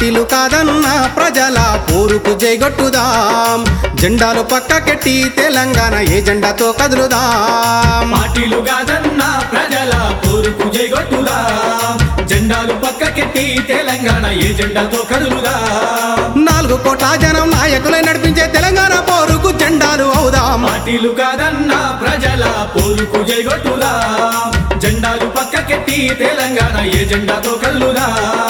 పార్టీలు కాదన్న ప్రజల పోరుకు జైగొట్టుదాం జెండాలు పక్కకెట్టి తెలంగాణ ఏ జెండాతో కదులుదాం పార్టీలు కాదన్న ప్రజల పోరుకు జైగొట్టుదా జెండాలు పక్కకెట్టి తెలంగాణ ఏ జెండాతో కదులుదా నాలుగు కోట్ల జనం నాయకులై నడిపించే తెలంగాణ పోరుకు జెండాలు అవుదాం పార్టీలు కాదన్న ప్రజల పోరుకు జైగొట్టుదా జెండాలు పక్కకెట్టి తెలంగాణ ఏ జెండాతో కదులుదా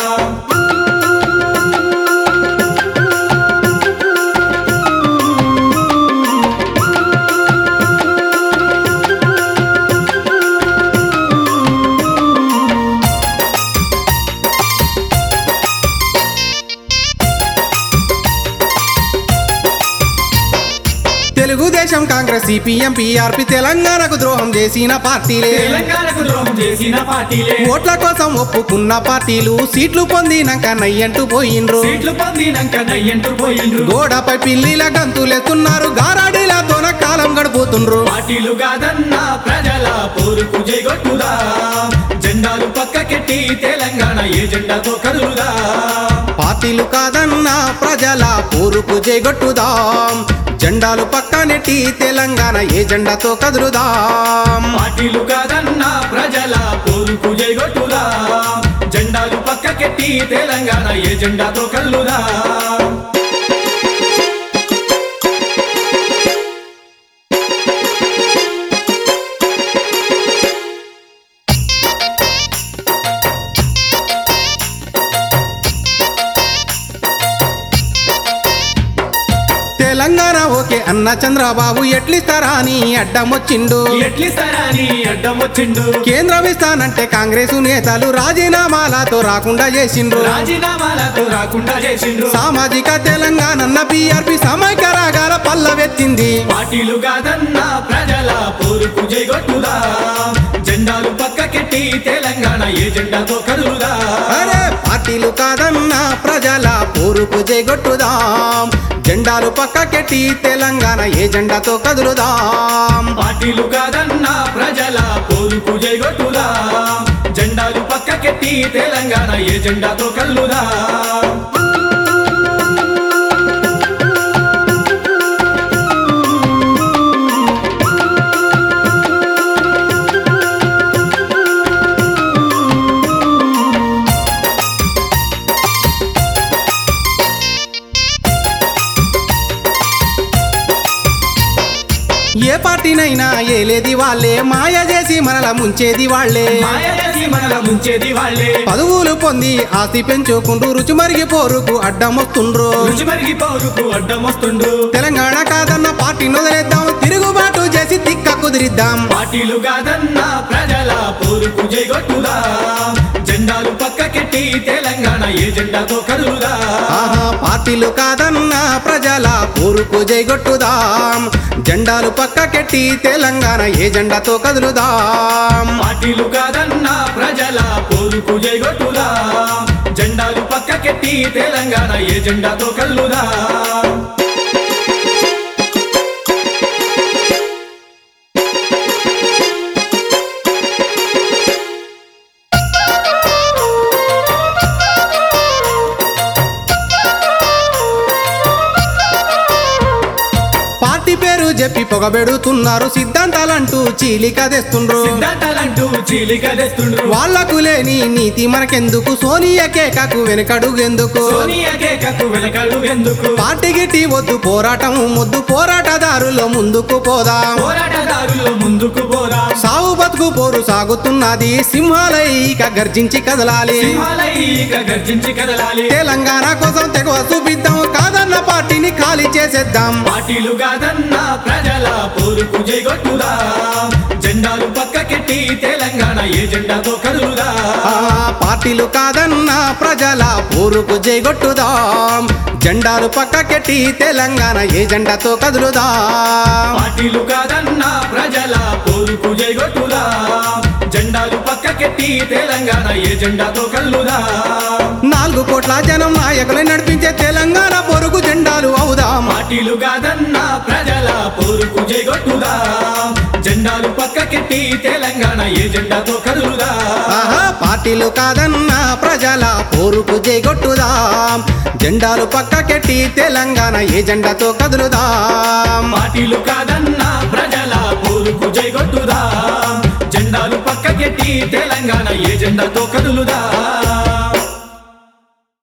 తెలుగుదేశం కాంగ్రెస్ సిపిఎం పిఆర్పి తెలంగాణకు ద్రోహం చేసిన పార్టీలే తెలంగాణకు ద్రోహం చేసిన పార్టీలే ఓట్ల కోసం ఒప్పుకున్న పార్టీలు సీట్లు పొందినాక నయ్యంటూ పోయిండ్రు సీట్లు పొందినాక నయ్యంటూ పోయిండ్రు గోడపై పిల్లిల గంతులెత్తున్నారు గారాడీలతోన కాలం గడుపుతుండ్రు పార్టీలు కాదన్న ప్రజల పోరుకు జైగొట్టుదా జెండాలు పక్కకెట్టి తెలంగాణ ఏ జెండాతో కదులుదా పార్టీలు కాదన్న ప్రజల పోరుకు జైగొట్టుదాం జెండాలు పక్కనెట్టి తెలంగాణ ఏ జెండాతో కదులుదాం పార్టీలు కాదన్న ప్రజల పోరుకు జైగొట్టుదా జెండాలు పక్కకెట్టి తెలంగాణ ఏ జెండాతో కదులుదా తెలంగాణ ఓకే అన్న చంద్రబాబు ఎట్లిస్తారా అని అడ్డమొచ్చిండు ఎట్లిస్తారని అడ్డం వచ్చిండు కేంద్రం ఇస్తానంటే కాంగ్రెస్ నేతలు రాజీనామాలతో రాకుండా చేసిండ్రు రాజీనామాలతో రాకుండా చేసిండ్రు సామాజిక తెలంగాణ పిఆర్పి సమైక్య రాగాల పల్లవెత్తింది పార్టీలు కాదన్న ప్రజల పోరుకు జైగొట్టుదా జెండాలు పక్కకెట్టి తెలంగాణ ఏ జెండాతో కదులుదా అరే పార్టీలు కాదన్న ప్రజల పోరుకు జైగొట్టుదాం జెండాలు పక్కకెట్టి తెలంగాణ ఏ జెండాతో కదులుదాం పార్టీలు కాదన్న ప్రజల పోరుకు జైగొట్టుదా జెండాలు పక్కకెట్టి తెలంగాణ ఏ జెండాతో కల్లుదా ఏ పార్టీనైనా ఏలేది వాళ్ళే మాయ చేసి మనల ముంచేది వాళ్ళే మాయ చేసి మనల ముంచేది వాళ్ళే పదవులు పొంది ఆస్తి పెంచుకుంటూ రుచి మరిగి పోరుకు అడ్డమొస్తుండ్రు రుచి మరిగి పౌరుకు అడ్డం వస్తుండు తెలంగాణ కాదన్న పార్టీని వదిలేద్దాం తిరుగుబాటు చేసి తిక్క కుదిరిద్దాం పార్టీలు కాదన్న ప్రజల పోరుకు జైగొట్టుదా జెండాలు పక్కకెట్టి తెలంగాణ ఏ జెండాతో కదులుదా ఆహా పార్టీలు కాదన్న ప్రజల పోరుకు జైగొట్టుదాం జెండాలు పక్కకెట్టి తెలంగాణ ఏ జెండాతో కదులుదాం పార్టీలు కాదన్న ప్రజల పోరుకు జైగొట్టుదా జెండాలు పక్కకెట్టి తెలంగాణ ఏ జెండాతో కల్లుదా పార్టీ పేరు చెప్పి పొగబెడుతున్నారు సిద్ధాంతాలంటూ చీలిక తెస్తుండ్రు సిద్ధాంతాలంటూ చీలిక తెస్తుండ్రు వాళ్లకు లేని నీతి మనకెందుకు సోనియా కేకకు వెనుకడుగెందుకు సోనియా కేకకు వెనకడు ఎందుకు పార్టీ గిట్టి వద్దు పోరాటం ముద్దు పోరాటదారులో ముందుకు పోదాం పోరాటదారుల్లో ముందుకు పోరా సాగు బతుకు పోరు సాగుతున్నది సింహాలైక గర్జించి కదలాలి సింహాలైక గర్జించి కదలాలి తెలంగాణ కోసం తెగవ చూపిద్దాం కాదన్న పార్టీని ఖాళీ చేసేద్దాం పార్టీలు కాదన్న ప్రజల పోరుకు జైగొట్టుదా జెండాలు పక్కకెట్టి తెలంగాణ ఏ జెండాతో కదులుదా ఆ పార్టీలు కాదన్న ప్రజల పోరుకు జైగొట్టుదాం జెండాలు పక్కకెట్టి తెలంగాణ ఏ జెండాతో కదులుదాం పార్టీలు కాదన్న ప్రజల పోరుకు జైగొట్టుదా జెండాలు పక్కకెట్టి తెలంగాణ ఏ జెండాతో కల్లుదా నాలుగు కోట్ల జనం నాయకులై నడిపించే తెలంగాణ పొరుగు జెండాలు అవుదాం పార్టీలు కాదన్న ప్రజల పోరుకు జైగొట్టుదా జెండాలు పక్కకెట్టి పక్కకెట్టి తెలంగాణ ఏజెండాతో కదులుదా ఆహా పార్టీలు కాదన్నా ప్రజల పోరుకు జైగొట్టుదాం జెండాలు పక్కకెట్టి తెలంగాణ ఏజెండాతో కదులుదాం పార్టీలు కాదన్నా ప్రజల పోరుకు జైగొట్టుదా జెండాలు పక్కకెట్టి తెలంగాణ ఏజెండాతో కదులుదా